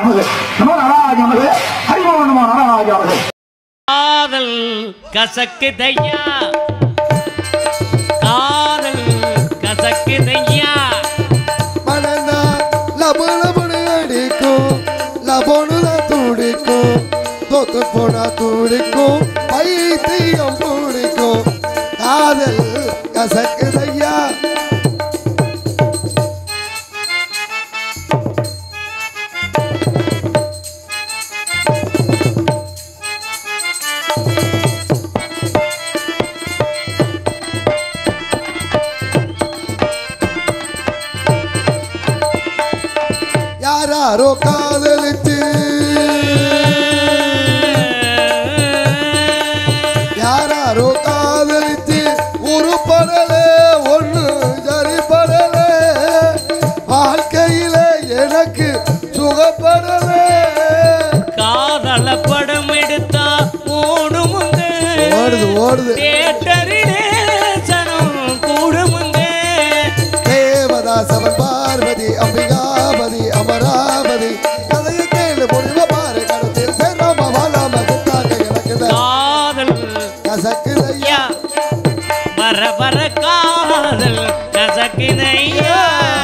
நமது நமோ நாராஜ நமது ஹரிமோ நமோ நாராஜ நமது காதல் கசக்குதையா காதல் கசக்குதையா மனந்தா லபு லபுனு அடிக்கும் லபோனுதான் துடிக்கும் தோத்து போனா துடிக்கும் பைத்தியம் பிடிக்கும் காதல் கசக்குதையா யாராரோ காதலிச்சு யாராரோ காதலிச்சு உருப்படல ஒண்ணு சரிப்படல வாழ்க்கையில எனக்கு சுகப்படல காதல படம் எடுத்தா ஓடுமுங்க ஓடுது ஓடுது தேட்டரிலே சனம் கூடுமுங்க தேவதாசவன் பார்வதி அம்பிகாபதி அமராவதி கதையை கேளு முடிவ பாரு கடத்தில் சேராம வாழாம குத்தாங்க எனக்கு தான் காதல் கசக்குதையா ஐயா வர வர காதல் கசக்குதையா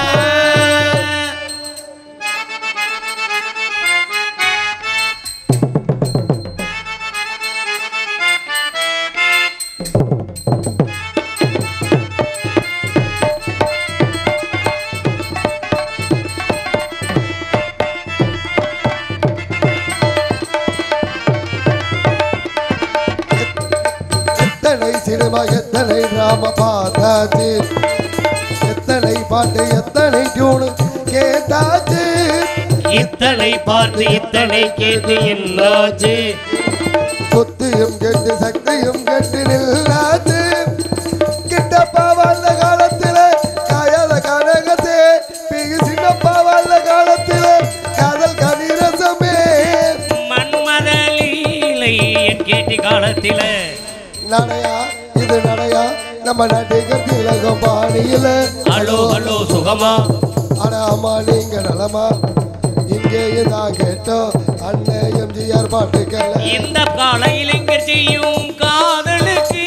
எத்தனை சினிமா எத்தனை ராம பார்த்தாச்சு எத்தனை பாட்டு எத்தனை டியூனு கேட்டாச்சு இத்தனை பார்த்து இத்தனை கேட்டு என்னாச்சு சொத்தியும் கெட்டு சக்தியும் கெட்டு நில்லாச்சு கிட்டப்பா வாழ்ந்த காலத்தில காயாத கனகத்தே பிகு சின்னப்பா வாழ்ந்த காலத்தில காதல் கனிரசமே மன்மத லீலை என் கேட்டி காலத்தில நடையா இது நடையா நம்ம நடிகர் திலகம் பாணியில ஹலோ ஹலோ சுகமா அட ஆமா நீங்க நலமா இங்கேயும் தான் கேட்டோம் அண்ணன் எம்ஜிஆர் பாட்டுக்கள் இந்த கால இளைஞர் செய்யும் காதலுக்கு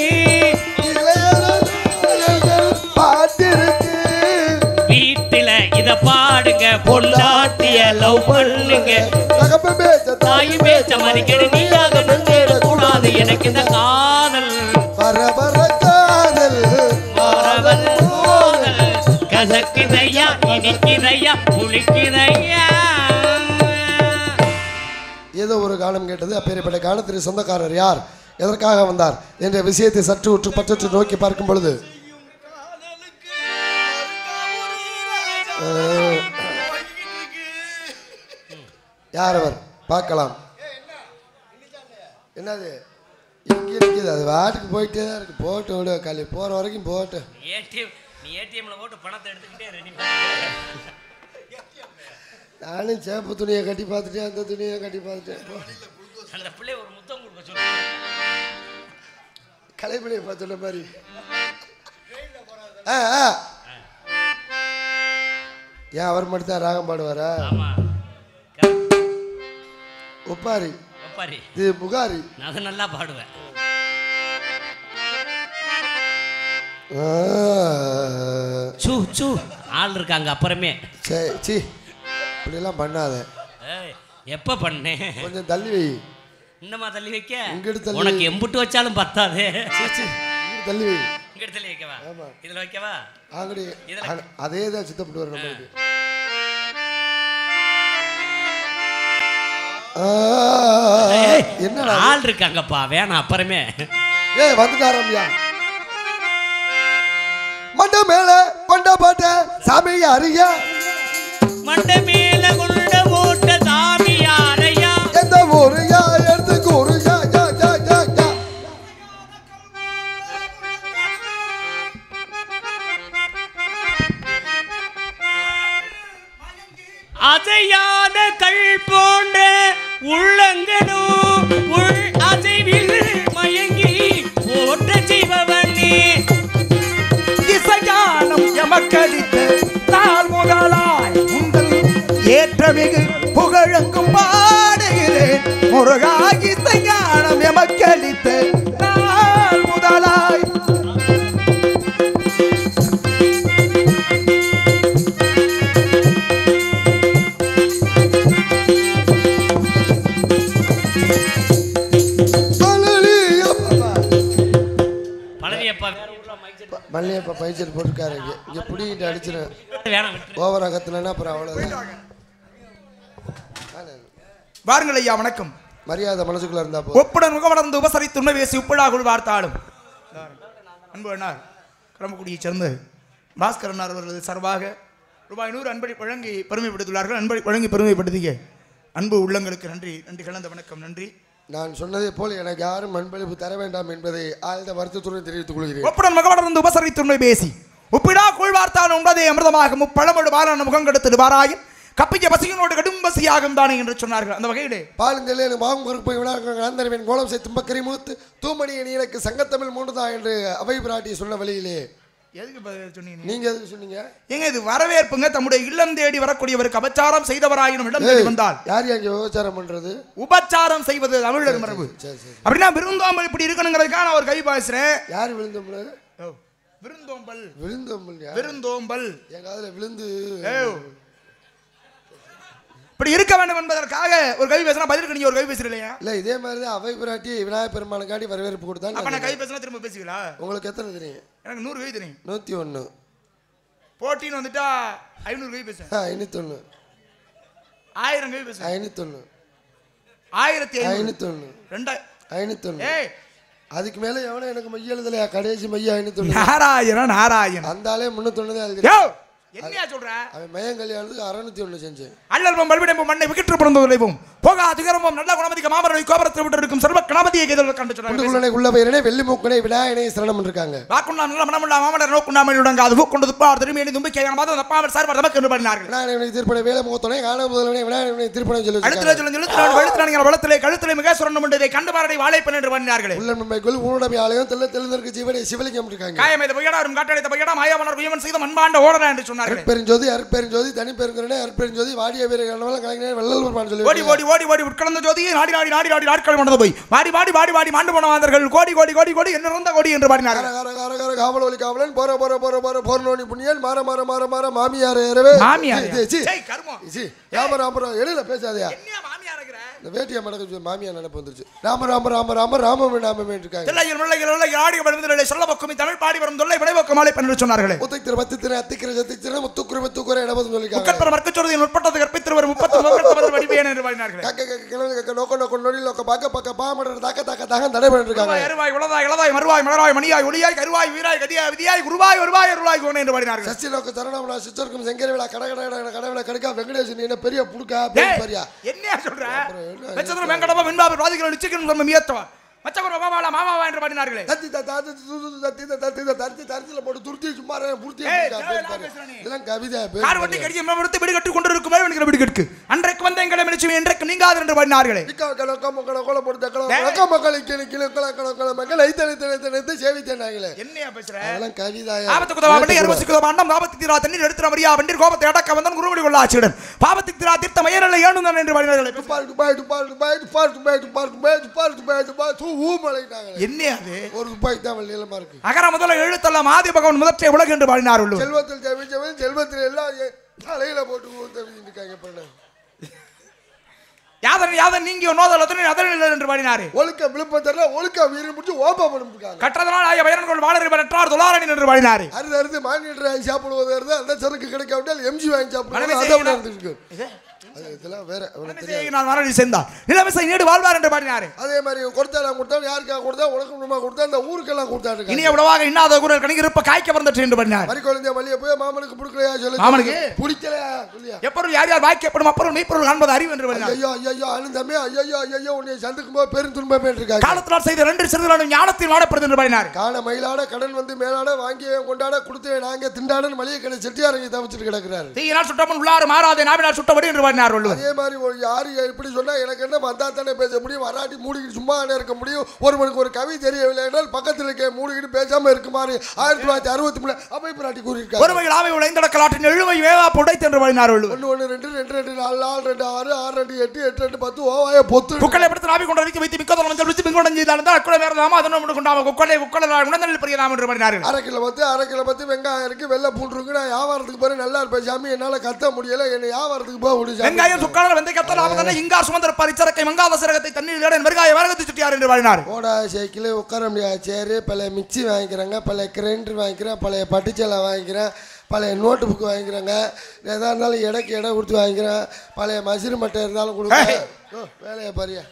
பாட்டிருக்கு வீட்டில இத பாடுங்க பொண்டாட்டிய லவ் பண்ணுங்க தகப்பன் பேச்ச தாய் பேச்ச மதிக்கடி நீயாக முன்னேற கூடாது எனக்கு இந்த காதல் வர வர காதல் மாறவன் காதல் கசக்குதையா இனிக்குதையா புளிக்குதையா ஏதோ ஒரு கானம் கேட்டது அப்பேற்பட்ட கானத்திற்கு சொந்தக்காரர் யார் எதற்காக வந்தார் என்ற விஷயத்தை சற்று உற்று பற்றற்று நோக்கி பார்க்கும் பொழுது அஹ், யார் அவர் பார்க்கலாம் என்னது இங்கே நிற்கிது அது வாட்டுக்கு போயிட்டே தான் இருக்கு போட்டு விடு களி போகிற வரைக்கும் போட்டு ஏடிஎம் நீ ஏடிஎம்ல போட்டு பணத்தை எடுத்துக்கிட்டே ரெடி நானும் சேப்பு துணியை கட்டி பார்த்துட்டேன் அந்த துணியை கட்டி பார்த்துட்டேன் போ. அந்த பிள்ளை ஒரு முத்தம் கொடுக்க சொல்லு கலைப்பிள்ளையை பார்த்துட்ட மாதிரி ஆ ஆ ஏன் அவர் மட்டும் தான் ராகம் பாடுவாரா ஆமா ஒப்பாரி ஒப்பாரி இது புகாரி நான் அதை நல்லா பாடுவேன் ஆ, சூ சூ ஆள் இருக்காங்க அப்புறமே சரி சி இப்படியெல்லாம் பண்ணாத ஏய், எப்ப பண்ணேன் கொஞ்சம் தள்ளி வை இன்னமா தள்ளி வைக்க இங்கிட்டு தள்ளி உனக்கு எம்புட்டு வச்சாலும் பத்தாது சி, சி, இங்கிட்டு தள்ளி வை இங்க தள்ளி வைக்கவா ஆமா. இதுல வைக்கவா ஆங்கடி இதுல- அ- அதே தான் சித்தப்பட்டு வர நம்மளுக்கு ஆ, ஏய், என்னடா ஆள் இருக்காங்கப்பா வேணாம் அப்புறமே ஏய் வந்துட்டாரம்யா மண்ட மேல கொண்ட பாட்ட சாமி அறியா மண்டை மேல கொண்ட ஓட்ட சாமி யாரையா எந்த ஊரு யா எடுத்துக்கு ஒரு யா யா யா யா யா அசையாத கல் போன்ற உள்ளங்களும் உள் அசைவில் மயங்கி ஓட்ட செய்பவனே இசையானம் எமக்களித்த தாழ் முதலாய் உங்கள் ஏற்றமிகு புகழெங்கும் பாடுகிறேன் முருகா இசை ஞானம் எமக்களித்த நாள் முதலாய் பழனியப்பா வேற ஊர்ல mic set மல்லியப்பா பைச்சல் போட்டிருக்காரு இங்க இங்க புடிங்கிட்டு அடிச்சிடும் வேணாம் விட்டுரு. ஓவரா கத்துனா அப்புறம் அவ்வளவுதான் வாருங்கள் ஐயா வணக்கம் மரியாதை மனசுக்குள்ள இருந்தா போ ஒப்புடன் முகமடர்ந்து உபசரித்து உண்மை பேசி உப்பிழாகுள் வார்த்தாலும் அன்பு அண்ணார் கடம்பக்குடியைச் சேர்ந்து பாஸ்கர் அண்ணார் அவர்களது சார்பாக ரூபாய் நூறு அன்பளி வழங்கி பெருமைப்படுத்தியுள்ளார்கள் அன்பளி வழங்கி பெருமைப்படுத்திய அன்பு உள்ளங்களுக்கு நன்றி நன்றி கலந்த வணக்கம் நன்றி நான் சொன்னதை போல் எனக்கு யாரும் அன்பளிப்பு தர வேண்டாம் என்பதை ஆழ்ந்த வருத்தத்துடன் தெரிவித்துக் கொள்கிறேன் ஒப்புடன் முகமடர்ந்து உபசரித்து உண்மை பேசி உப்பிடா கூழ் வார்த்தாலும் உண்பதே அமிர்தமாக முப்பழமோடு பாலான முகம் கெடுத்து வாராயின் கப்பிக்க பசியினோடு கடும் பசியாகும் தானே என்று சொன்னார்கள் அந்த வகையிலே பாலுங்கள் எனக்கு மாவும் கருப்பை விழாக்கள் அந்தரவின் கோலம் செய் தும்பக்கரி மூத்து தூமணி நீ எனக்கு சங்கத்தமிழ் மூன்றுதான் என்று அவை பிராட்டி சொன்ன வழியிலே எதுக்கு இப்ப சொன்னீங்க நீங்க எதுக்கு சொன்னீங்க ஏங்க இது வரவேற்புங்க தம்முடைய இல்லம் தேடி வரக்கூடியவருக்கு அபச்சாரம் செய்தவராயினும் இடம் தேடி ஏய், வந்தால் யார் யார் இங்க விபச்சாரம் பண்றது உபச்சாரம் செய்வது தமிழர் மரபு சரி சரி அப்படின்னா விருந்தோம்பல் இப்படி இருக்கணுங்கிறதுக்காக நான் ஒரு கை பேசுறேன் யார் விழுந்தோம்ல ஓ, விருந்தோம்பல் விழுந்தோம்பல் யார் விருந்தோம்பல் என் காதுல விழுந்து ஏ, இப்படி இருக்க வேண்டும் என்பதற்காக ஒரு கை பேசினா பதிலுக்கு நீங்க ஒரு கை பேசுறீங்க இல்ல இதே மாதிரி தான் அவை பிராட்டி விநாயகர் பெருமானுக்காண்டி வரவேற்பு அப்ப நான் கொடுத்தாங்க கை பேசினா திரும்ப பேசுவீங்களா உங்களுக்கு எத்தனை தெரியும் எனக்கு நூறு கை தெரியும் நூத்தி ஒண்ணு போட்டின்னு வந்துட்டா ஐநூறு கை பேசுவேன் ஐநூத்தொன்னு ஆயிரம் கை பேசுவேன் ஐநூத்தொன்னு ஆயிரத்தி ஐநூறு ஐநூத்தொன்னு ரெண்டாய் ஐநூத்தொன்னு ஏய் அதுக்கு மேல எவனும் எனக்கு மைய எழுதலையா கடைசி மைய ஐநூத்தொன்னு நாராயணன் நாராயணன் அந்த ஆளே முன்னூத்தொன்னு தான் எழுதி யோ என்னையா சொல்ற அவன் மயம் கல்யாணத்துக்கு அறுநூத்தி ஒண்ணு செஞ்சேன் அல்லல்பம் பல்விடம்பும் மண்ணை விக்கிட்டு பிறந்து விளைவும் போகா துகரமும் நல்ல குணமதிக்க மாமரனை கோபுரத்தில் விட்டு இருக்கும் சர்வ கணபதியை எதிர்த்து கண்டு சொன்னாங்க குண்டுகுள்ளனை உள்ள பயிரனே வெள்ளி மூக்கனை விநாயகனை சரணம் இருக்காங்க வாக்குண்ணா நல்ல மனமுள்ள மாமலர் நோக்குண்ணாமல் உடங்காது பூக்கொண்டு துப்பார் திரும்பி தும்பிக்கையான மாதம் தப்பாமல் சார்பார் நமக்கு என்று பண்ணினார்கள் விநாயகனை திருப்பணை வேலை முகத்தனை காண முதல்வனை விநாயகனை திருப்பணை சொல்லி அடுத்த வச்சிருக்காங்க. சொல்லும் எழுத்து வழுத்தினாங்க வளத்திலே கழுத்திலே மிக சுரண்டம் உண்டதை கண்டு பாரடை வாழைப்பன் என்று பண்ணினார்கள் உள்ள நன்மைக்குள் ஊனடமை ஆலயம் தெல்ல தெளிந்தற்கு ஜீவனை சிவலிங்கம் இருக்காங்க காயமைத புயடாரும் காட்டடைத்த புயடா மாயாவனர் உயவன் செய்த மண்பாண்ட ஓடனா என்று சொன்னார்கள் அருட்பெருஞ்சோதி அருட்பெருஞ்சோதி தனி பெருங்கரனே அருட்பெருஞ்சோதி வாடிய வீர கணவன் கலைஞர் வள்ளல் பெருமான் சொல்லி ஓடி ஓடி ஓடி ஓடி உட்கலந்த ஜோதியை நாடி நாடி நாடி நாடி நாட்கள் மணந்து போய் வாடி வாடி வாடி வாடி மாண்டு போன மாந்தர்கள் கோடி கோடி கோடி கோடி என்ன இருந்த கோடி என்று பாடினார்கள் கார கார கார கார காவல் ஒலி காவலன் போற போற போற போற போர்னோனி புண்ணியன் மாற மாற மாற மாற மாமியார் ஏறவே மாமியார் சி, சி, ஜெய் கர்மம் சி ராம ராம ராம எழில பேசாதயா என்னையா மாமியார் இருக்கிற இந்த வேட்டியை மடக்க மாமியார் நினைப்பு வந்துருச்சு ராம ராம ராம ராம ராமமே நாமமே இருக்காங்க தில்லையில் முல்லையில் உள்ள ஆடிய படுவதில்லை சொல்ல பக்கம் தமிழ் பாடி வரும் தொல்லை விளைவக்கம் மாலை என்று சொன்னார்களே முத்திக்கிற பத்தித்திர அத்திக்கிற சத்திக்கிற முத்துக்குற முத்துக்குற இடபதும் சொல்லிக்காங்க முக்கத்தர் மர்க்கச்சொருதியில் உட்பட்டது கற்பித்திருவர் முப்பத்து முப்பத்தவர் வடிவேன் என்று பாடினார்கள் கக்க கக்க கிழங்கு கக்க நோக்க நோக்க நொடி நோக்க பாக்க பாக்க பாமடர் தாக்க தாக்க தாக்க தடை பண்ணிட்டு இருக்காங்க உருவாய், அருவாய் உளதாய் இளதாய் மறுவாய் மலராய் மணியாய் ஒளியாய் கருவாய் வீராய் கதியாய் விதியாய் குருவாய் ஒருவாய் அருளாய் கோனே என்று பாடினார்கள் சசி நோக்க சரணம்னா சிச்சருக்கும் செங்கர விழா கட கட கட கட விழா கடுக்கா வெங்கடேசன் என்ன பெரிய புடுக்கா ஏய், பெரியா என்னையா சொல்ற என்ன வெச்சதுல வெங்கடமா வெண்பாபு ராதிகள் நிச்சயம் நம்ம மியத்தவா மச்சகுரு மாமாவா மாமாவா என்று பாடினார்களே தத்தி தத்தி தத்தி தத்தி தத்தி தத்தி தரிசில போட்டு துருத்தி சும்மா பூர்த்தி ஏய், தேவையில்லாம பேசுற நீ. இதெல்லாம் கவிதை பேர் கார் வட்டி கடிச்சு மறுத்து வீடு கட்டி கொண்டிருக்கும் என்கிற வீடு கட்டு அன்றைக்கு வந்த எங்களை மினிச்சுமே இன்றைக்கு நீங்காது என்று பாடினார்களே என்னையா பேசுற ஆபத்து குதவா வண்டி அறுபது குதவா அண்டம் ஆபத்து தீரா தண்ணீர் எடுத்து மரியா வண்டிர் கோபத்தை அடக்க வந்தன் குருவடி கொள்ள ஆச்சிடன் பாபத்துக்கு தீரா தீர்த்த மயரல்ல ஏணுந்தான் என்று பாடினார்களே என்னையா அது ஒரு ரூபாய்க்கு தான் நீளமா இருக்கு அகர முதல எழுத்தெல்லாம் ஆதி பகவன் முதற்றை உலகு என்று பாடினார் உள்ளூர் செல்வத்தில் ஜெபிச்சவன் செல்வத்தில் எல்லாம் எ- தலையில போட்டு ஊத்தவிட்டு இருக்காங்க பண்ண யாதன் யாதன் நீங்கிய நோதல் அதனை அதனில் என்று பாடினாரு ஒழுக்க விழுப்பத்தரல ஒழுக்க வீரம் முடிச்சு ஓப்பா பண்ணிருக்காங்க கற்றதனால் ஆய பயனர்கள் வாழறி பெற்றார் தொலாரணி என்று பாடினாரு அறுது அறுது மாநில வாங்கி சாப்பிடுவது அறுது அந்த சரக்கு கிடைக்காவிட்டால் எம்ஜி வாங்கி மனைவி சாப்பிடுவது செய்கிறார். அதான் இருந்துருக்கு அது இதெல்லாம் வேற அவனுக்கு தெரியாது நான் மரணி சேர்ந்தார் நிலமிசை நீடு வாழ்வார் என்று பாடினாரு அதே மாதிரி கொடுத்தா நான் கொடுத்தா யாருக்கா கொடுத்தா உனக்கு குடும்பமா கொடுத்தா இந்த ஊருக்கெல்லாம் கொடுத்தாரு இனிய உடவாக இன்னாத குரல் கணிகர் இருப்ப காய்க்க வந்தற்று என்று பாடினார் மறி குழந்தைய மல்லிய போய் மாமனுக்கு பிடிக்கலையா சொல்லு மாமனுக்கு? பிடிக்கலையா சொல்லியா எப்பொருள் யார் யார் வாய்க்கப்படும் அப்பொருள் மெய்ப்பொருள் காண்பது அறிவு என்று பாடினார் ஐயோ ஐயோ அழுந்தமே ஐயோ ஐயோ உன்னை சந்துக்கும் போது பெரும் துன்பமே இருக்காங்க காலத்தினால் செய்த ரெண்டு சிறுதலும் ஞானத்தில் வாடப்படுது என்று பாடினார் காண மயிலாட கடன் வந்து மேலாட வாங்கி கொண்டாட கொடுத்து நாங்க திண்டாடன்னு மளிகை கடை செட்டியாரங்க தவிச்சிட்டு கிடக்குறாரு தீயினால் சுட்டமன் உள்ளாறு மாறாதே நாவினால் சுட்டபடி என்று பாடினார் பாடினார் வள்ளுவர் அதே மாதிரி ஒரு யாரு எப்படி சொன்னா எனக்கு என்ன வந்தா தானே பேச முடியும் வராட்டி மூடிக்கிட்டு சும்மா இருக்க முடியும் ஒருவனுக்கு ஒரு கவி தெரியவில்லை என்றால் பக்கத்தில் இருக்க மூடிக்கிட்டு பேசாம இருக்குமாறு ஆயிரத்தி தொள்ளாயிரத்தி அறுபத்தி மூணு அவை பிராட்டி கூறியிருக்காரு ஒருமையில் ஆமை உழைந்தடக்கலாற்றின் எழுமை வேவா புடைத்தென்று பாடினார் வள்ளுவர் ஒன்று ஒன்று ரெண்டு ரெண்டு ரெண்டு நாலு நாலு ரெண்டு ஆறு ஆறு ரெண்டு எட்டு எட்டு ரெண்டு பத்து ஓவாய பொத்து குக்களை படுத்து நாவி கொண்டு வைத்து வைத்து மிக்கதம் மஞ்சள் விழித்து மிங்கோடம் செய்தாலும் அக்குளை வேற நாம அதனும் கொண்டாம குக்களை குக்களை உணர்ந்தல் பெரிய நாம என்று பாடினார்கள் அரை கிலோ பத்து அரை கிலோ பத்து வெங்காயம் இருக்கு வெள்ளை பூண்டு இருக்கு நான் வியாபாரத்துக்கு போறேன் நல்லா இருப்பேன் சாமி என்னால கத்த முடியல என்னை வியாபாரத்துக்கு போக முடியும் வெங்காயம் சுக்காளர் வெந்தை கத்தல் ஆபத்தான இங்கார் சுமந்தர் பரிச்சரக்கை மங்காத சிறகத்தை தண்ணீர் இடன் வெறுகாய வரகத்தை சுட்டியார் என்று பாடினார் ஓடா சைக்கிள் உட்கார முடியாது சேரு பழைய மிக்சி வாங்கிக்கிறாங்க பழைய கிரைண்டர் வாங்கிக்கிறேன் பழைய பட்டுச்சேலை வாங்கிக்கிறேன் பழைய நோட்டு புக்கு வாங்கிக்கிறாங்க எதா இருந்தாலும் எடைக்கு எடை கொடுத்து வாங்கிக்கிறேன் பழைய மசிறு மட்டை இருந்தாலும் கொடுக்குறேன் ஓ, வேலையை பாரியா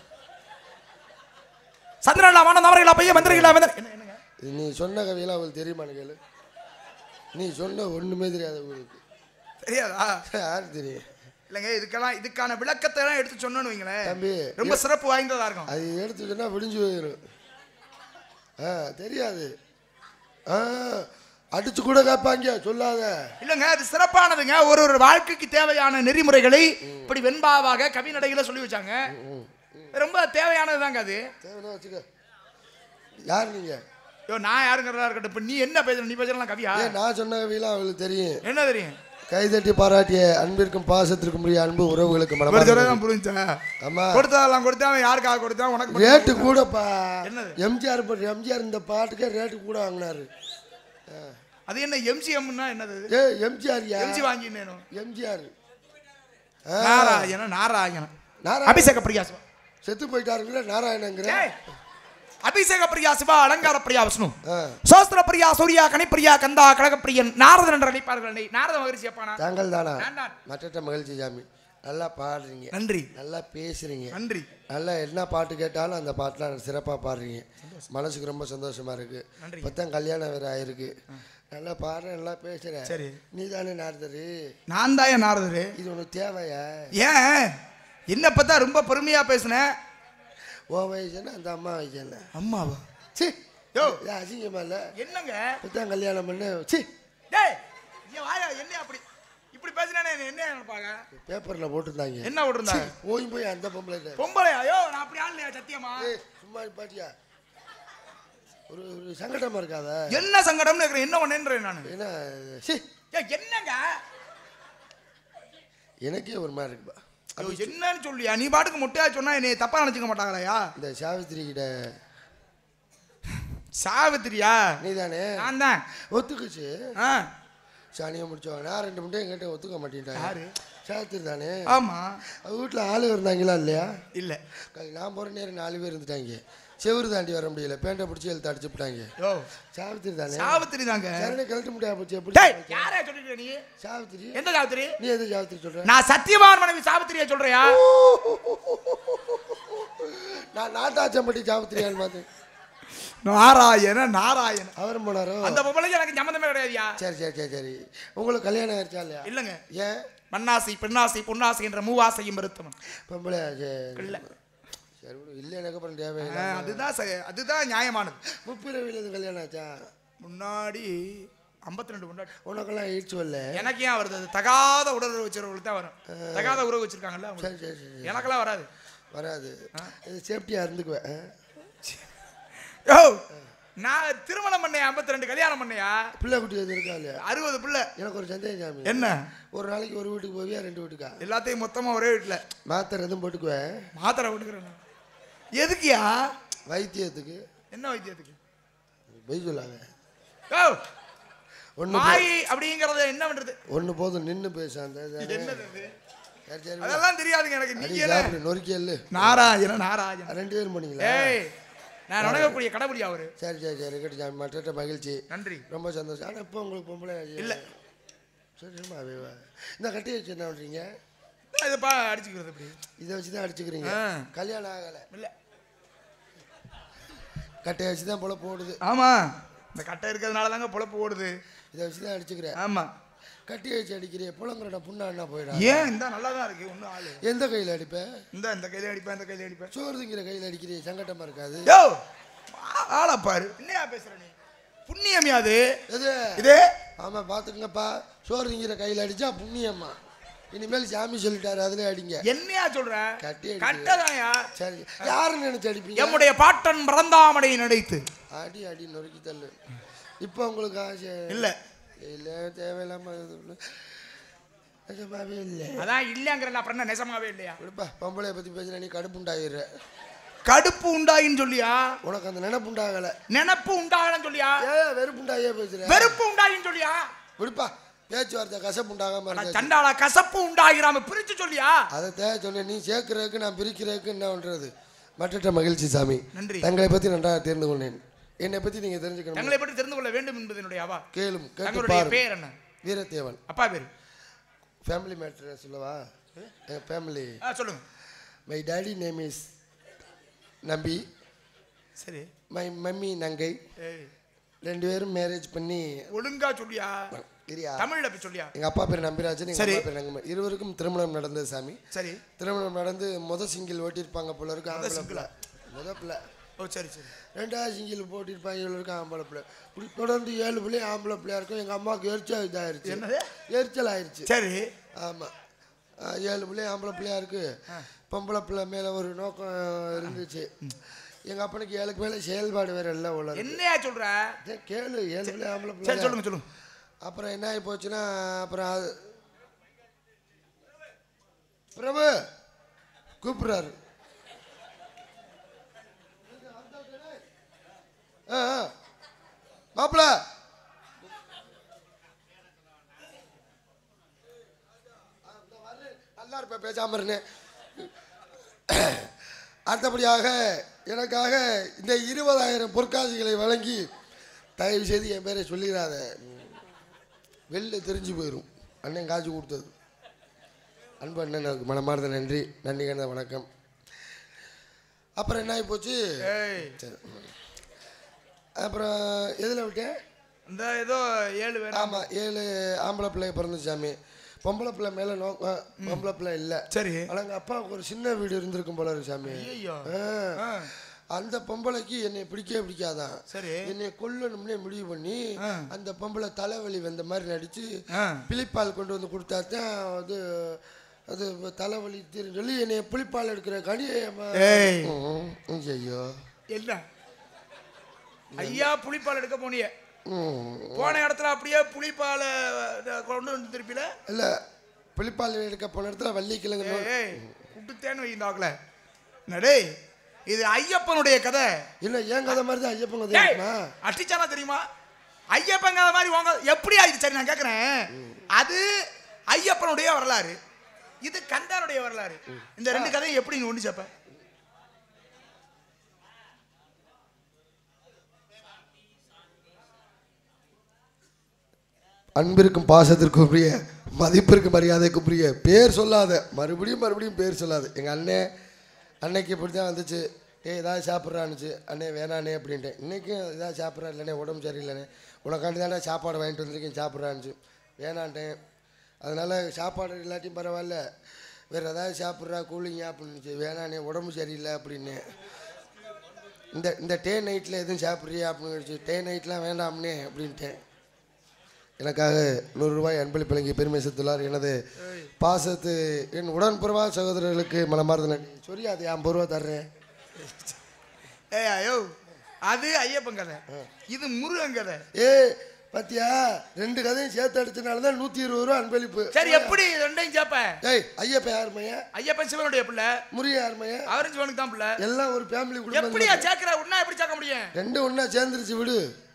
சந்திரனா வான நவரைகளா பையன் மந்திரிகளா மந்திரி என்ன, என்னங்க? இது நீ சொன்ன கவியெல்லாம் அவங்களுக்கு தெரியுமான்னு கேளு நீ சொன்ன ஒண்ணுமே தெரியாது உங்களுக்கு தெரியாதா யாரு தெரியும் இல்லைங்க இதுக்கெல்லாம் இதுக்கான விளக்கத்தை எல்லாம் எடுத்து சொன்னோன்னு வைங்களேன் தம்பி ரொம்ப சிறப்பு வாய்ந்ததா இருக்கும் அது எடுத்து சொன்னா விடிஞ்சு போயிடும் ஆ தெரியாது ஆ அடிச்சு கூட கேட்பாங்க சொல்லாத இல்லைங்க அது சிறப்பானதுங்க ஒரு ஒரு வாழ்க்கைக்கு தேவையான நெறிமுறைகளை இப்படி வெண்பாவாக கவிநடைகளை சொல்லி வச்சாங்க ரொம்ப தேவையானதுதாங்க அது தேவைன்னா வச்சுக்க யார் நீங்க ஐயோ நான் யாருங்கிறதா இருக்கட்டும் இப்ப நீ என்ன பேசுற நீ பேசுறலாம் கவியா ஏன் நான் சொன்ன கவியெல்லாம் அவங்களுக்கு தெரியும் என்ன தெரியும் கைதட்டி பாராட்டிய அன்பிற்கும் பாசத்திற்கும் உரிய அன்பு உறவுகளுக்கு ஒரு மனமார்ந்த தடவை தான் புரிஞ்சா ஆமா கொடுத்ததெல்லாம் கொடுத்தா அவன் யாருக்காக கொடுத்தா உனக்கு மட்டும் ரேட்டு கூடப்பா என்னது? எம்ஜிஆர் பட் எம்ஜிஆர் இந்த பாட்டுக்கே ரேட்டு கூட வாங்கினாரு அது என்ன எம்சிஎம்னா என்னது ஏ எம்ஜிஆர் யா எம்சி வாங்கினேன் எம்ஜிஆர் நாராயணன் நாராயணன் நாராயண அபிஷேக பிரியா சிவா செத்து போயிட்டாருங்கிற நாராயணங்கிற ஏய், அபிஷேக பிரியா சிவா அலங்கார பிரியா விஷ்ணு ஆ. சோஸ்திர பிரியா சூர்யா கனிப்பிரியா கந்தா கழகப்பிரியன் நாரதன் என்று அழைப்பார்கள் என்னை. நாரத மகரிஷி அப்பானா தாங்கள் தானா நான் தான். மற்ற மகிழ்ச்சி சாமி நல்லா பாடுறீங்க நன்றி நல்லா பேசுறீங்க நன்றி நல்லா என்ன பாட்டு கேட்டாலும் அந்த பாட்டெலாம் சிறப்பாக பாடுறீங்க மனசுக்கு ரொம்ப சந்தோஷமா இருக்கு நன்றி. இப்போத்தான் கல்யாணம் வேற ஆயிருக்கு நல்லா பாடுற நல்லா பேசுற சரி. நீ தானே நாரதரு நான் தான் என் நாரதரு இது உனக்கு தேவையா ஏன் என்ன பார்த்தா ரொம்ப பெருமையா பேசுனேன் ஓ வயசுன்னா அந்த அம்மா வயசு என்ன அம்மாவா சி யோ. இது அசிங்கமா இல்லை என்னங்க இப்போத்தான் கல்யாணம் பண்ண சி டேய் இங்க வாயா என்ன அப்படி இப்படி பேசினானே என்ன நினைப்பாங்க பேப்பரில் போட்டிருந்தாங்க என்ன விட்டுருந்தாங்க போய் போய் அந்த பொம்பளை பொம்பளை ஐயோ நான் அப்படி ஆடலையா சத்தியமா ஏய் சும்மா பாட்டியா ஒரு ஒரு சங்கடமா இருக்காத என்ன சங்கடம்னு இருக்கிறேன் என்ன பண்ணேன்றேன் நான் என்ன சி என்னங்க எனக்கே ஒரு மாதிரி இருக்குப்பா ஐயோ, என்னன்னு சொல்லியா நீ பாட்டுக்கு முட்டையா சொன்னா என்னை தப்பா நினைச்சுக்க மாட்டாங்களையா இந்த சாவித்திரி கிட்ட சாவித்திரியா நீ தானே நான் தான் ஒத்துக்குச்சு ஆ, சாணியை முடிச்சவன் நான் ரெண்டு முட்டையும் என்கிட்ட ஒத்துக்க மாட்டேன்ட்டாங்க யாரு? சாவித்திரி தானே ஆமா அவ வீட்டில் ஆளு இருந்தாங்களா இல்லையா இல்ல க- நான் போகிற நேரம் நாலு பேர் இருந்துட்டாங்க செவுரு தாண்டி வர முடியல பேண்டை பிடிச்சி எழுத்து அடிச்சு விட்டாங்க யோ சாவித்திரி தானே சாவித்திரி தாங்க சரணை கழட்ட முடியாது போச்சு டேய் எப்படி யாரே சொல்லிட்டு நீ சாவித்திரி எந்த சாவித்திரி நீ எது சாவித்திரி சொல்ற நான் சத்தியவான் மனைவி சாவித்திரியா சொல்றியா நான் நாட்டாச்சம்பட்டி சாவித்திரியான்னு பார்த்தேன் நாராயண நாராயண அவரும் போனாரோ அந்த பொம்பளைக்கு எனக்கு சம்மந்தமே கிடையாதுயா சரி சரி சரி சரி உங்களுக்கு கல்யாணம் ஆயிடுச்சா இல்லையா இல்லங்க ஏன் மண்ணாசை பெண்ணாசை பொன்னாசை என்ற மூவாசையும் மருத்துவம் பொம்பளை சரி இல்ல. சரி விடு இல்லை எனக்கு அப்புறம் தேவை ஆ, அதுதான் ச- அதுதான் நியாயமானது முப்பிரவியில் எதுவும் கல்யாணம் ஆச்சா முன்னாடி 52 ரெண்டு முன்னாடி உனக்கெல்லாம் ஈட்ஸ் வரல எனக்கு ஏன் வருது அது தகாத உடல் வச்சிருவங்களுக்கு தான் வரும் தகாத உறவு வச்சிருக்காங்கல்ல சரி அவங்களுக்கு. சரி சரி எனக்கெல்லாம் வராது வராது இது சேஃப்டியாக இருந்துக்குவேன் ஆ? யோ நான் திருமணம் பண்ணேன் 52 ரெண்டு கல்யாணம் பண்ணையா பிள்ளை குட்டி எதுவும் இருக்கா இல்லையா அறுபது பிள்ளை எனக்கு ஒரு சந்தேகம் சாமி என்ன ஒரு நாளைக்கு ஒரு வீட்டுக்கு போவியா ரெண்டு வீட்டுக்கா எல்லாத்தையும் மொத்தமா ஒரே வீட்டுல மாத்திரை எதுவும் போட்டுக்குவேன் மாத்திரை விட்டுக்கிறேன் எதுக்குயா வைத்தியத்துக்கு என்ன வைத்தியத்துக்கு பொய் சொல்லாங்க யோ ஒன்று மாய் அப்படிங்கறது என்ன பண்றது ஒன்று போதும் நின்று பேச அந்த இதானே. என்னது அது? சரி சரி அதெல்லாம் தெரியாதுங்க எனக்கு அடி நீங்க என்ன சாப்பிடு நொறுக்கியல்லு நாராயண நாராயண ரெண்டு பேரும் போனீங்களா ஏய் நான் வணங்கக்கூடிய கடவுளியா அவரு சரி சரி சரி இருக்கட்டும் சாமி மற்ற மகிழ்ச்சி நன்றி ரொம்ப சந்தோஷம் ஆனால் இப்போ உங்களுக்கு பொம்பளை இல்ல. சரி சும்மா வே, வா. இந்த கட்டி வச்சு என்ன பண்ணுறீங்க இதுப்பா அடிச்சுக்கிறது இப்படி இதை வச்சு தான் அடிச்சுக்கிறீங்க ஆ. கல்யாணம் ஆகலை இல்ல கட்டையை வச்சு தான் பொழப்பு ஓடுது ஆமா இந்த கட்டை இருக்கிறதுனால தாங்க பொழப்பு ஓடுது இதை வச்சு தான் அடிச்சுக்கிறேன் ஆமா கட்டி வச்சு அடிக்கிறிய புலங்குறட புண்ணா என்ன போயிடா ஏன் இந்த நல்லா தான் இருக்கு ஒன்றும் ஆளு எந்த கையில் அடிப்பேன் இந்த இந்த கையில அடிப்பேன் இந்த கையில அடிப்பேன் சோறு திங்கிற கையில் அடிக்கிறிய சங்கட்டமா இருக்காது யோ ஆ- ஆளை பாரு என்னையா பேசுற நீ புண்ணியமியா அது எது இது ஆமா பார்த்துக்குங்கப்பா சோறு திங்கிற கையில் அடிச்சா புண்ணியம்மா இனிமேல் சாமி சொல்லிட்டாரு அதுல அடிங்க என்னையா சொல்ற கட்டி அடிக்குது. கட்டதாயா சரி யாருன்னு நினைச்சு அடிப்பீங்க எம்முடைய பாட்டன் பிறந்தாமடை நடித்து அடி அடி நொறுக்கி தள்ளு இப்போ உங்களுக்கு ஆசை இல்ல இல்லை தேவையில்லாம இது நிஜமாவே இல்லை அதான் இல்லங்கிற அப்புறம் என்ன நெசமாவே இல்லையா விடுப்பா பொம்பளைய பத்தி பேசுற நீ கடுப்பு உண்டாகிடுற கடுப்பு உண்டாயின்னு சொல்லியா உனக்கு அந்த நினைப்பு உண்டாகல நினப்பு உண்டாகலன்னு சொல்லியா ஏன் வெறுப்பு உண்டாகியே பேசுற வெறுப்பு உண்டாயின்னு சொல்லியா விடுப்பா பேச்சுவார்த்தை கசப்பு உண்டாகாம ஆனா இருந்தா சண்டாளா கசப்பு உண்டாகிறாம பிரிச்சு சொல்லியா அதை தேவை சொன்னேன் நீ சேர்க்கறதுக்கு நான் பிரிக்கிறதுக்கு என்ன பண்றது மற்ற மகிழ்ச்சி சாமி நன்றி. தங்களை பத்தி நன்றாக தெரிந்து கொண்டேன் என்னை பத்தி நீங்க தெரிஞ்சுக்கணும் தங்களை பற்றி தெரிந்து கொள்ள வேண்டும் என்பது என்னுடைய அவா கேளும் கேட்டு தங்களுடைய பாரு பேர் என்ன வீரத்தேவன் அப்பா பேர் ஃபேமிலி மேட்டர் சொல்லவா என் ஃபேமிலி ஆ, சொல்லுங்க மை டாடி நேம் இஸ் நம்பி சரி மை மம்மி நங்கை ஏய், ரெண்டு பேரும் மேரேஜ் பண்ணி ஒழுங்கா சொல்லியா இரியா தமிழ்ல போய் சொல்லியா எங்க அப்பா பேர் நம்பிராஜன் எங்க சரி. அப்பா பேர் நங்கம்மா இருவருக்கும் திருமணம் நடந்தது சாமி சரி திருமணம் நடந்து முத சிங்கிள் ஓட்டியிருப்பாங்க போல இருக்கு ஆம்பளை பிள்ளை முத பிள்ளை ஓ சரி சரி ரெண்டாவது சிங்கிள் போட்டிருப்பாங்க இவ்வளோ இருக்கும் ஆம்பளை பிள்ளை இப்படி தொடர்ந்து ஏழு பிள்ளை ஆம்பளை பிள்ளையா இருக்கும் எங்கள் அம்மாவுக்கு எரிச்சல் இதாயிருச்சு என்னது? எரிச்சல் ஆயிருச்சு சரி ஆமாம் ஏழு பிள்ளை ஆம்பளை பிள்ளையா இருக்கு பொம்பளை பிள்ளை மேலே ஒரு நோக்கம் இருந்துச்சு எங்கள் அப்பனுக்கு ஏழுக்கு மேலே செயல்பாடு வேற இல்லை உள்ள இருக்கு. என்னையா சொல்ற சரி, கேளு ஏழு பிள்ளை ஆம்பளை சரி பிள்ளை சொல்லுங்க சொல்லுங்க அப்புறம் என்ன ஆகி போச்சுன்னா அப்புறம் அது பிரபு கூப்பிடுறாரு ஆ ஆ. மாப்பிள நல்லா இருப்ப பேசாம இருந்தேன் அடுத்தபடியாக எனக்காக இந்த இருபதாயிரம் பொற்காசிகளை வழங்கி தயவு செய்து என் பேரை சொல்லிடாத வெளில தெரிஞ்சு போயிடும் அண்ணன் காசு கொடுத்தது அன்பு அண்ணனுக்கு மனமார்ந்த நன்றி நன்றி கண்ட வணக்கம் அப்புறம் என்ன ஆகி போச்சு ஏய் சரி. அப்புறம் எதில் விட்டேன் இந்த ஏதோ ஏழு பேர் ஆமாம் ஏழு ஆம்பளை பிள்ளை பிறந்துச்சு சாமி பொம்பளை பிள்ளை மேலே நோக்கம் பொம்பளை பிள்ளை இல்லை சரி ஆனால் எங்கள் அப்பாவுக்கு ஒரு சின்ன வீடு இருந்திருக்கும் போல இருக்கு சாமி ஐயோ ஆ. அந்த பொம்பளைக்கு என்னை பிடிக்கவே பிடிக்காதான் சரி என்னை கொல்லணும்னே முடிவு பண்ணி ஆ. அந்த பொம்பளை தலைவலி வந்த மாதிரி நடிச்சு ஆ புளிப்பால் கொண்டு வந்து கொடுத்தா தான் அது அது தலைவலி தீரும் சொல்லி என்னை புளிப்பால் எடுக்கிற கனி ஏய். ஐயோ என்ன ஐயா புளிப்பால் எடுக்க போனிய ம். போன இடத்துல அப்படியே புளிப்பால கொண்டு வந்து திருப்பில இல்ல புளிப்பால் எடுக்க போன இடத்துல வள்ளிக்கிழங்கு நோ- ஏய் குட்டுத்தேன்னு வைந்தாக்கல நடே இது ஐயப்பனுடைய கதை இல்ல ஏன் கதை மாதிரி தான் ஐயப்பன் கதை ஏய், இருக்குமா அட்டிச்சானா தெரியுமா ஐயப்பன் கதை மாதிரி உங்க எப்படி ஆயிடுச்சு சரி நான் கேட்குறேன் அது ஐயப்பனுடைய வரலாறு இது கந்தானுடைய வரலாறு இந்த ரெண்டு கதையும் எப்படி நீ ஒன்று சேர்ப்ப அன்பிற்கும் பாசத்திற்கும் உரிய மதிப்பிற்கும் மரியாதைக்கும் உரிய பேர் சொல்லாத மறுபடியும் மறுபடியும் பேர் சொல்லாத எங்கள் அண்ணன் அன்னைக்கு இப்படி தான் வந்துச்சு ஏய் ஏதாவது சாப்பிட்றான்னுச்சு அண்ணே வேணாண்ணே அப்படின்ட்டேன் இன்றைக்கும் ஏதாவது சாப்பிட்றா இல்லைண்ணே உடம்பு சரியில்லைண்ணே உனக்காண்டி தானே சாப்பாடு வாங்கிட்டு வந்திருக்கேன் சாப்பிட்றான்னுச்சு வேணான்ட்டேன் அதனால் சாப்பாடு இல்லாட்டியும் பரவாயில்ல வேறு ஏதாவது சாப்பிட்றா கூலிங்க அப்படின்னுச்சு வேணாண்ணே உடம்பு சரியில்லை அப்படின்னு இந்த இந்த டே நைட்டில் எதுவும் சாப்பிட்றியா அப்படின்னு டே நைட்லாம் வேண்டாம்னே அப்படின்ட்டேன் எனக்காக நூறு ரூபாய் அன்பளிப்பு வழங்கி பெருமை சேர்த்துள்ளார் எனது பாசத்து என் உடன்பிறவா சகோதரர்களுக்கு மனமார்ந்த நன்றி சொல்லி அது ஐம்பது ரூபா தர்றேன் ஏய் ஐயோ அது ஐயப்பன் கதை இது முருகன் கதை ஏ பாத்தியா ரெண்டு கதையும் சேர்த்து அடிச்சனால தான் நூற்றி இருபது ரூபா அன்பளிப்பு சரி எப்படி ரெண்டையும் சேர்ப்ப ஏய் ஐயப்பன் யார் மையன் ஐயப்பன் சிவனுடைய பிள்ளை முருகன் யார் மையன் அவரும் சிவனுக்கு தான் பிள்ளை எல்லாம் ஒரு ஃபேமிலி எப்படியா குடும்பம் சேர்க்கிற உன்னா எப்படி சேர்க்க முடியும் ரெண்டும் ஒன்றா சேர்ந்துருச்சு விடு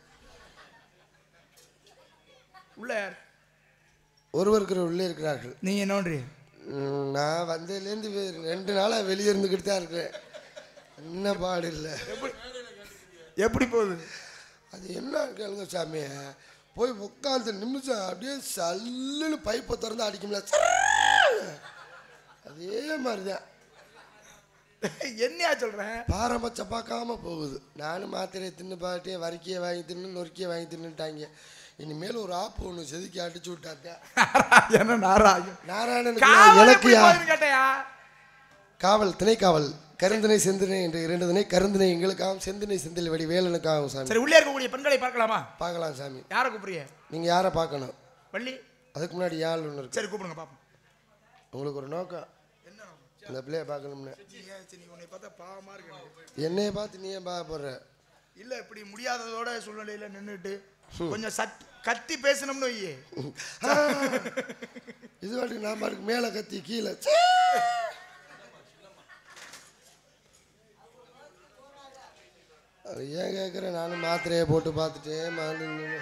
உள்ள யார் ஒருவருக்கு உள்ளே இருக்கிறார்கள் நீங்க என்னன்றீ ம், நான் வந்ததுலேருந்து வெ- ரெண்டு நாளாக வெளியே இருந்துக்கிட்டு தான் இருக்கிறேன் என்ன பாடு இல்லை எப்படி எப்படி போகுது அது என்ன கேளுங்க சாமி போய் உட்காந்து நிமிஷம் அப்படியே சல்லுன்னு பைப்பை திறந்து அடிக்கும்ல சர்ரு. அதே மாதிரி தான் என்னையா சொல்றேன் பாரபட்சம் பார்க்காம போகுது நானும் மாத்திரையை தின்னு பாட்டே வரிக்கையை வாங்கி தின்னு நொறுக்கியை வாங்கி தின்னுட்டாங்க இனிமேல் ஒரு ஆப்பு ஒன்று செதுக்கி அடிச்சு விட்டாத்தேன் என்ன நாராயம் நாராயணனுக்கு காவல் எனக்கு எப்படி யா போகுதுன்னு கேட்டையா காவல் திணைக்காவல் கருந்தினை செந்தினை என்று இரண்டு திணை கருந்தினை எங்களுக்காகவும் செந்தினை செந்தில் வெடி வேலனுக்காகவும் சாமி சரி உள்ளே இருக்கக்கூடிய பெண்களை பார்க்கலாமா பார்க்கலாம் சாமி யாரை கூப்பிடுறிய நீங்கள் யாரை பார்க்கணும் வள்ளி அதுக்கு முன்னாடி யாழ் ஒன்று இருக்கு சரி கூப்பிடுங்க பாப்போம் உங்களுக்கு ஒரு நோக்கம் இந்த பிள்ளைய பார்க்கணும்னு நீ உன்னை பார்த்தா பாவமா இருக்கு எனக்கு. என்னைய பார்த்து நீ ஏன் பார்க்க போடுற இல்ல இப்படி முடியாததோட சூழ்நிலையில நின்றுட்டு கொஞ்சம் சத் கத்தி பேசணும்னு வையே இது வாட்டுக்கு நான் பாட்டுக்கு மேலே கத்தி கீழே சீ! அது ஏன் கேட்குற நானும் மாத்திரையை போட்டு பார்த்துட்டேன் மறந்து நின்னு.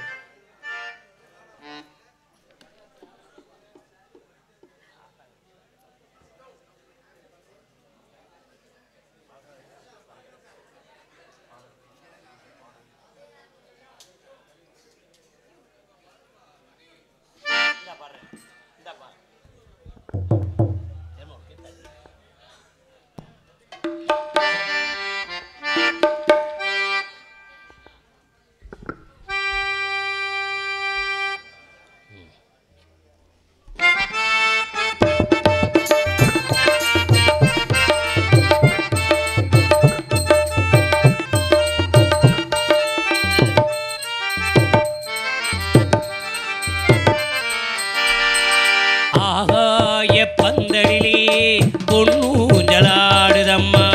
ஆகாய பந்தலிலே பொன்னூஞ்சலாடுதம்மா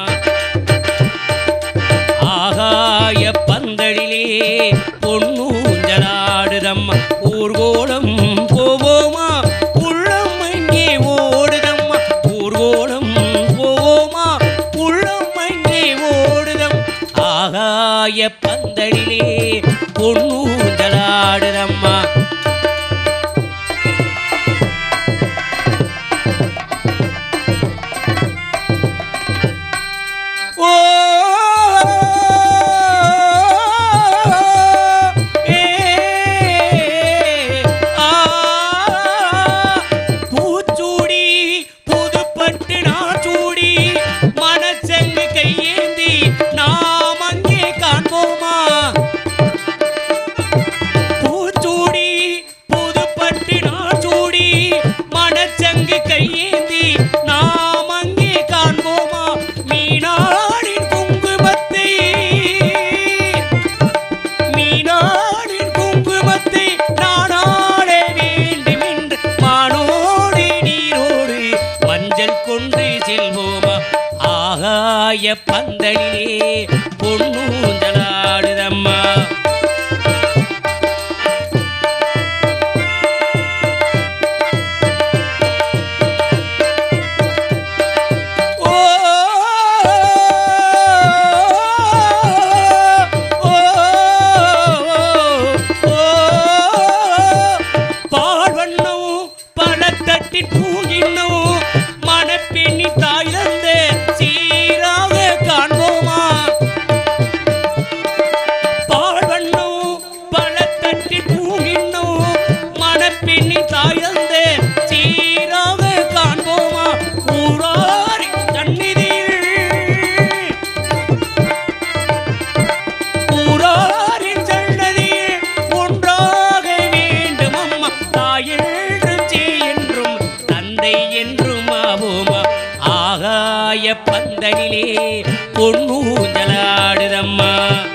ஆகாய பந்தலிலே பொன்னூஞ்சலாடுதம்மா ஊர்கோலம் போவோமா உள்ளம் அங்கே ஓடுதம்மா ஊர்கோலம் போவோமா உள்ளம் அங்கே ஓடுதம் ஆகாய பந்தலிலே பொன்னூஞ்சலாடுதம்மா ஓ ஏ ஆ பூச்சூடி புதுப்பட்டு நாச்சூடி மனச்செங்கு கையேந்தி நாம் அங்கே காண்போமா பூச்சூடி புதுப்பட்டு நாச்சூடி மனச்சங்கு கையேந்தி நாம் அங்கே காண்போமா மீனாடின் குங்குமத்தை மீனாடின் குங்குமத்தை நாடாட வேண்டும் என்று மானோடு நீரோடு மஞ்சள் கொண்டு செல்வோமா ஆகாய பந்தலிலே பொன்னூந்தலாடுதம்மா ஓ ஓ ஓ பாழ்வண்ணம் பழத்தட்டின் பூங்கிண்ணம் மணப்பெண்ணி தாய் தந்த சீராக காண்போமா பாழ்வண்ணம் பழத்தட்டின் பூங்கிண்ணம் மணப்பெண்ணி தாய் தந்த சீராக காண்போமா ஊராரி சந்நிதியில் ஊராரின் சன்னதியில் ஒன்றாக வேண்டும் அம்மா தாய் என்றும் சீ என்றும் தந்தை என்றும் ஆவோமா ஆகாய பந்தலிலே பொன்னூஞ்சலாடுதம்மா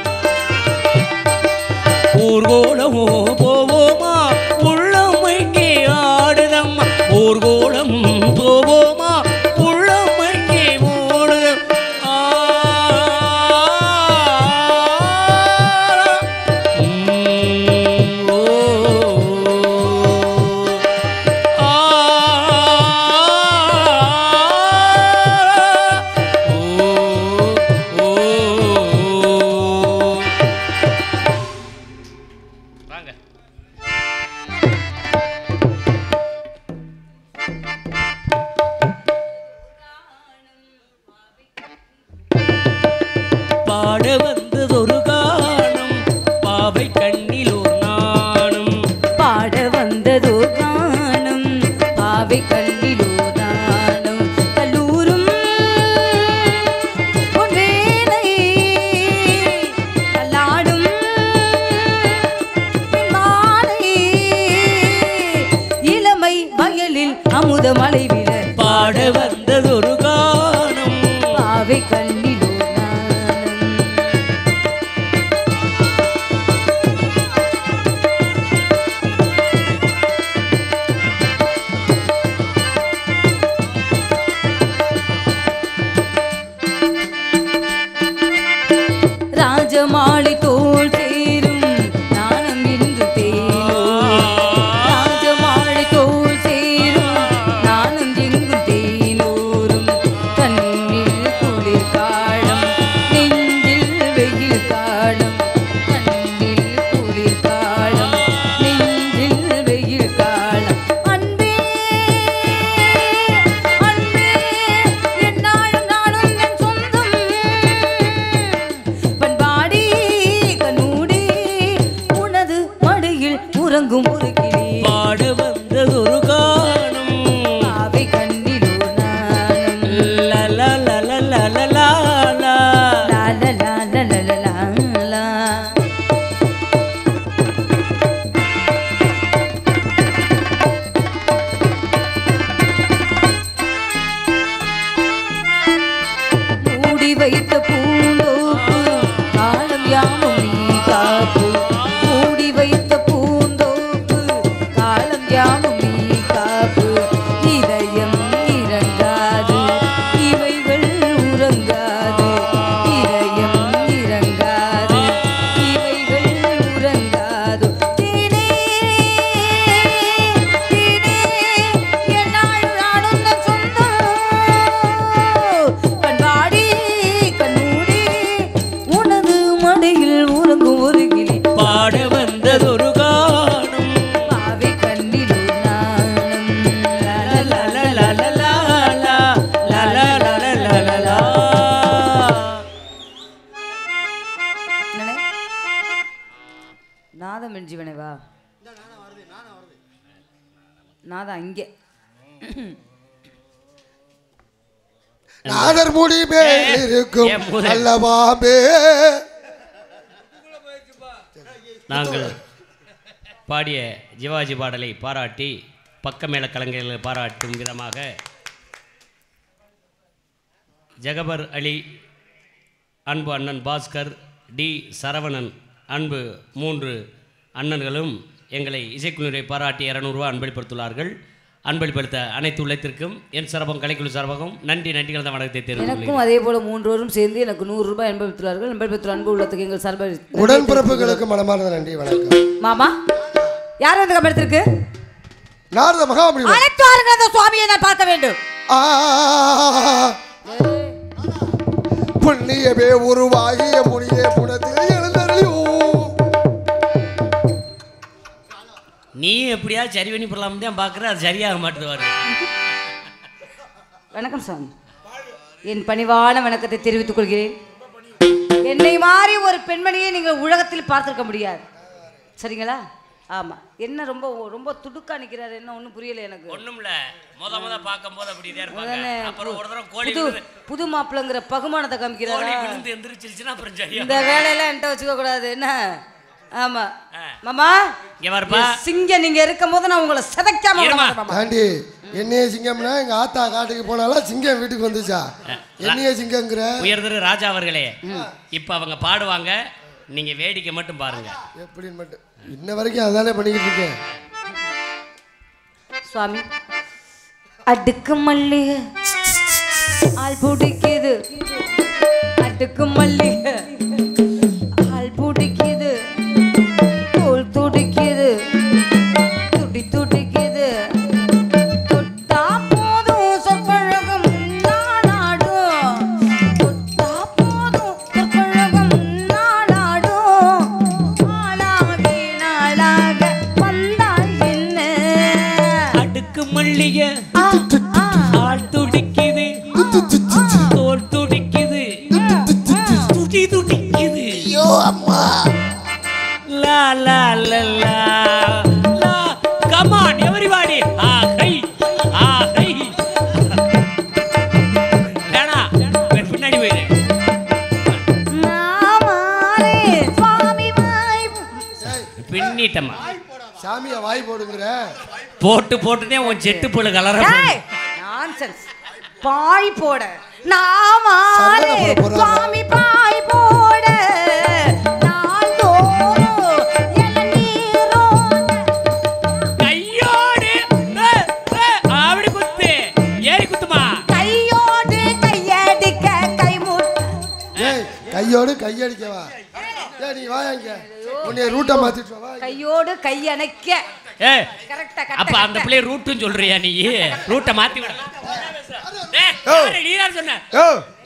ஊர்கோலமோ போவோமா உள்ளம் இங்கே ஆடுதம்மா ஊர்கோலம் போவோமா உள்ளம் இங்கே ஓடுதம் ஆ ம், ஓ ஆ ஓ ஓ வாங்க பாட வந்ததொரு காலம் பாவை கண்ணில் ஒரு நாணம் பாட வந்ததோ கானம் பாவை கல்லிலோ தானம் கல்லூரும் பொன்வேலை கல்லாடும் பின்மாலை இளமை வயலில் அமுத மலை விழ பாட வந்ததொரு காலம் பாவை கல்லிலோ தானம் நான் தான் இங்கே நாதர் முடி மேல் இருக்கும் ஏன் மூதை? அல்லவாபே நாங்கள் பாடிய ஜிவாஜி பாடலை பாராட்டி பக்கமேள கலைஞர்களை பாராட்டும் விதமாக ஜகபர் அலி அன்பு அண்ணன் பாஸ்கர் டி சரவணன் அன்பு மூன்று அண்ணன்களும் எங்களை இசைக்குழுவை பாராட்டி இரநூறுவா அன்பளிப்படுத்துள்ளார்கள் அன்பளிப்படுத்த அனைத்து உள்ளத்திற்கும் என் சார்பகம் கலைக்குழு சார்பகம் நன்றி நன்றி கலந்த வணக்கத்தை தெரிவித்துள்ளேன் எனக்கும் அதே போல மூன்றுவரும் சேர்ந்து எனக்கு நூறு ரூபாய் அனுபவித்துள்ளார்கள் அனுபவித்துள்ள அன்பு உள்ளத்துக்கு எங்கள் சார்பில் உடன்பிறப்புகளுக்கு மனமார்ந்த நன்றி வணக்கம் மாமா யார் வந்து கம்பெடுத்திருக்கு நாரத மகாபலி அனைத்து வாருங்கள் அந்த சுவாமியை நான் பார்க்க வேண்டும் ஆ புண்ணியமே உருவாகிய முனியே புனத்தில் எழுந்தருளியும் நீ எப்படியா சரி பண்ணி போடலாம் தான் பார்க்குற அது சரியாக மாட்டுவார் வணக்கம் சாமி என் பணிவான வணக்கத்தை தெரிவித்துக் கொள்கிறேன் என்னை மாதிரி ஒரு பெண்மணியை நீங்கள் உலகத்தில் பார்த்திருக்க முடியாது சரிங்களா ஆமா என்ன ரொம்ப ரொம்ப துடுக்கா நிக்கிறாரு என்ன ஒன்றும் புரியல எனக்கு ஒண்ணுமில்ல முத முத பார்க்கும் போது அப்படிதான் இருப்பாங்க அதானே, அப்புறம் ஒரு தடவை கோழி புது விழுந்து புது மாப்பிள்ளைங்கிற பகுமானத்தை கோழி காமிக்கிறாரா விழுந்து எந்திரிச்சிருச்சுன்னா அப்புறம் சரியா இந்த வேலையெல்லாம் என்கிட்ட வச்சுக்க கூடாது என்ன ஆமா ஆ. மாமா இங்க வரப்பா சிங்க நீங்க இருக்கும் போது நான் உங்களை சிதைக்காம விட இருமா. மாட்டேன் மாமா. ஆண்டி என்னைய சிங்கம்னா எங்க ஆத்தா காட்டுக்கு போனாலும் சிங்கம் வீட்டுக்கு வந்துச்சா என்னைய சிங்கங்கிற உயர்திரு ராஜா அவர்களே இப்ப அவங்க பாடுவாங்க நீங்க வேடிக்கை மட்டும் பாருங்க எப்படின்னு மட்டும் இன்ன வரைக்கும் அதானே பண்ணிக்கிட்டு இருக்கேன் சுவாமி அடுக்கு மல்லிகை ஆள் பிடிக்குது அடுக்கு மல்லிகை ஆள் பிடிக்குது தோல் துடிக்குது துடி துடிக்குது தொட்டா போதும் சொற்கழகம் நாடாடும் தொட்டா போதும் சொற்கழகம் நாடாடும் ஆளாகி நாளாக வந்தாள் என்ன அடுக்கு மல்லிகை ஆ, ஆ. ஆள் துடிக்குது தோல் துடிக்குது துடி துடிக்குது ஐயோ அம்மா லா லா லா லா லா கம் ஆன் எவரிபாடி ஆ ஹை ஆ ஹை வேணா பின்னாடி போயிரு நாமாரே சுவாமி வாய் ஏய், பின்னிட்டம்மா சாமியா வாய் போடுங்கிற போட்டு போட்டுனே உன் செட்டு புழு கலர ஏய் நான்சென்ஸ் பாய் போட நாமாரே சந்தன போட போறாங்க. சுவாமி பாய் போட நாள்தோறும் இளநீரோட கையோடு ஏ, ஏ, அப்படி குத்து ஏறி குத்துமா கையோடு கையடிக்க கைமுட்ட ஏய் கையோடு கையடிக்கவா ஏய் நீ வாயா இங்க உன்னைய ரூட்டை மாத்திட்டு வா, வா கையோடு கையணைக்க ஏ கரெக்டா அப்ப அந்த கரெக்டா பிள்ளைய ரூட்டும் சொல்றியா நீ ரூட்டை மாத்தி விட ஏய், ஓ. யாரு நீ தான் சொன்ன யோ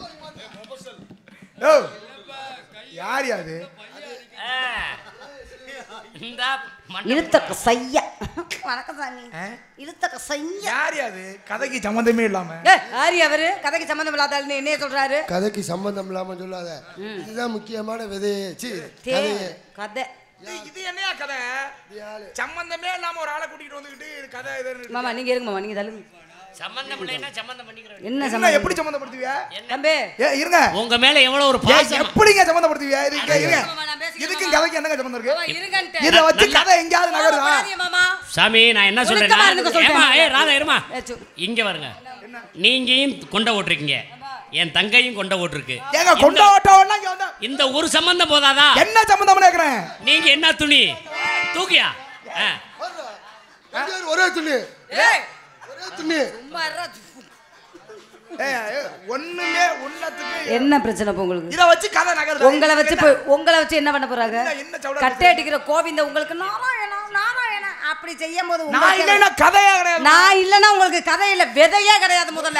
யோ யார் யாது ஆ. இந்த மண்டை- இழுத்தக்க சையா வணக்கம் சாமி இழுத்தக்க சையா யார் யாது கதைக்கு சம்மந்தமே இல்லாம ஏய், யாரு அவரு கதைக்கு சம்பந்தம் இல்லாத ஆளுன்னு என்னைய சொல்றாரு கதைக்கு சம்பந்தம் இல்லாம சொல்லாத இதுதான் முக்கியமான விதையே சி தே கதையே கதை இது- இது என்னையா கதை சம்பந்தமே இல்லாம ஒரு ஆளை கூட்டிட்டு வந்துகிட்டு இது கதை இது மாமா நீங்க இருங்க மாமா நீங்க தள்ளுங்க சம்பந்தம் இல்லைன்னா சம்பந்தம் பண்ணிக்கிறேன் என்ன என்ன சம்பந்தம் எப்படி சம்மந்தப்படுத்துவியா தம்பி ஏ இருங்க உங்க மேல எவ்வளவு ஒரு ஏன் பாசம் எப்படிங்க சம்மந்தப்படுத்துவியா இது இங்க இருங்க மாமா, நான் பேசிக்கிறேன் இதுக்கும் மாமா. கதைக்கு என்னங்க சம்மந்தம் மாமா, இருக்கு இருங்கன்ட்டு. இத வச்சு நல்லா- கதை எங்கேயாவது நகருதா போடாதீங்க மாமா சாமி நான் என்ன ஒழுக்கமா இருந்துக்க சொல்றேன் சொல்லிட்டேன். ஏ ராதா இருமா ஏ, சு. இங்க வருங்க நீங்கயும் கொண்ட ஓட்டிருக்கீங்க என் தங்கையும் கொண்ட ஓட்டிருக்கு ஏங்க கொண்ட இந்த- ஓட்டம்னா இங்க வந்தா இந்த ஒரு சம்பந்தம் போதாதா என்ன சம்மந்தம்னு கேக்குறேன் நீங்க என்ன துணி தூக்கியா ஆ. ரெண்டு பேரும் ஒரே துணி ஏய் ஒரே துணி சும்மா இருடா. ஏய், ஏய், ஒண்ணுமே ஒன்னத்துக்கு என்ன பிரச்சனை இப்ப உங்களுக்கு இத வச்சு கதை நகருதா உங்களை வச்சு போய் உங்களை வச்சு என்ன பண்ண போறாங்க என்ன- என்ன சவுடா கட்டை அடிக்கிற கோவிந்த உங்களுக்கு நாராயணா நாராயணா அப்படி செய்யும் போது நான் உங்களுக்கு- இல்லைன்னா கதையா கிடையாது நான் இல்லைன்னா உங்களுக்கு கதை இல்ல விதையே கிடையாது முதல்ல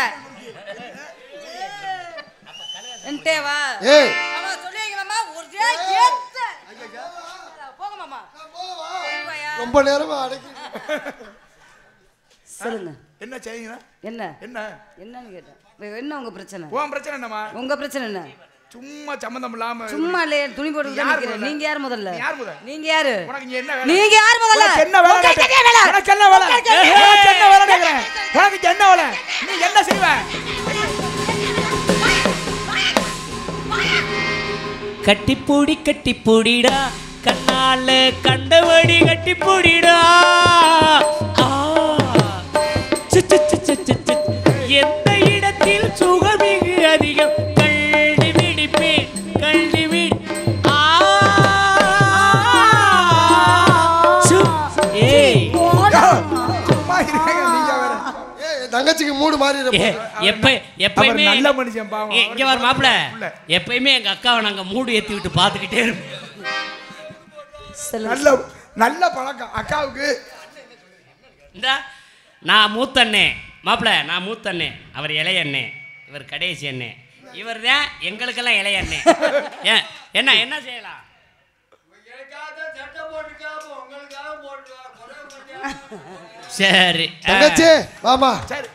என்கிட்டே வா ஏய் மாமா, சொல்லுவீங்க மாமா, ஒரே ஏத்த. போங்க மாமா. போயிட்டு வாயா. ரொம்ப நேரமா அடக்கி சொல்லுங்க என்ன செய்யுங்க என்ன என்ன என்னன்னு கேட்டேன் இப்ப என்ன உங்க பிரச்சனை உன் பிரச்சனை என்னம்மா உங்க பிரச்சனை என்ன சும்மா சம்மந்தம் இல்லாம சும்மா இல்லையே துணி போட்டு நீ யார் நிக்கிறேன் முதல்ல? நீங்க யார் முதல்ல நீ யார் முதல்ல? நீங்க யாரு உனக்கு இங்க என்ன வேலை நீங்க யார் முதல்ல உனக்கு என்ன வேலை உங்களுக்கு என்ன வேலை? உனக்கு என்ன வேலை உனக்கு என்ன வேலை கேக்குறேன் உனக்கு இங்க என்ன வேலை நீ என்ன செய்வ கட்டிப்பூடி கட்டிப்பூடிடா கண்ணால கண்டபடி கட்டிப்பூடிடா ஆ. சு, சு, சு, சு, சு, சு. எந்த இடத்தில் சுகமிகு அதிகம் கல்வி விடிப்பேன் கல்வி விடி ஆ. சு. ஏய் சும்மா இருங்க நீங்க வேற ஏய், என் தங்கச்சிக்கு மூடு மாறி ஏ, எப்ப எப்பயுமே அவர் நல்ல மனுஷன் பாவம். ஏ, இங்க வர மாப்பிள இல்ல. எப்பயுமே எங்க அக்காவை நாங்க மூடு ஏத்தி விட்டு பாத்துக்கிட்டே இருப்போம் சொல்லுங்க நல்ல நல்ல பழக்கம் அக்காவுக்கு இந்த நான் மூத்தண்ணே மாப்பிள நான் மூத்தண்ணே அவர் இளைய அண்ணே இவர் கடைசி அண்ணே இவர் தான் எங்களுக்கெல்லாம் இளைய அண்ணே ஏன் என்ன என்ன செய்யலாம் சரி ஆ. தங்கச்சி வாமா சரி